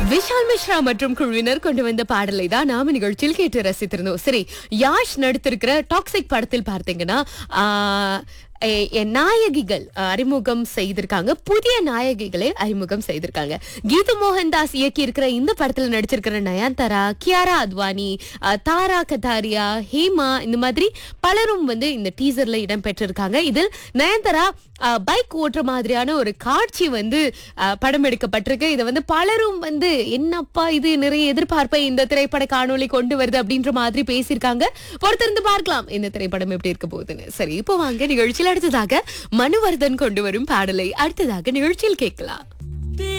விஷால் மிஸ்ரா மற்றும் குழுவினர் கொண்டு வந்த பாடலை தான் நாம நிகழ்ச்சியில் கேட்டு ரசித்திருந்தோம் சரி யாஷ் நடித்திருக்கிற டாக்ஸிக் படத்தில் பார்த்தீங்கன்னா ஆஹ், எ- எ- நாயகிகள் அறிமுகம் செய்திருக்காங்க புதிய நாயகிகளை அறிமுகம் செய்திருக்காங்க கீது மோகன் தாஸ் இயக்கி இருக்கிற இந்த படத்துல நடிச்சிருக்கிற நயன்தாரா கியாரா அத்வானி அஹ், தாரா கதாரியா ஹேமா இந்த மாதிரி பலரும் வந்து இந்த டீசர்ல இடம் பெற்றிருக்காங்க இதில் நயன்தாரா பைக் ஓட்டுற மாதிரியான ஒரு காட்சி வந்து அஹ், படம் எடுக்கப்பட்டிருக்கு இதை வந்து பலரும் வந்து என்னப்பா இது நிறைய எதிர்பார்ப்பை இந்த திரைப்பட காணொளி கொண்டு வருது அப்படின்ற மாதிரி பேசியிருக்காங்க பொறுத்திருந்து பார்க்கலாம் இந்த திரைப்படம் எப்படி இருக்க போகுதுன்னு சரி இப்போ வாங்க நிகழ்ச்சியில் அடுத்ததாக மனுவர்தன் கொண்டு வரும் பாடலை அடுத்ததாக நிகழ்ச்சியில் கேட்கலாம்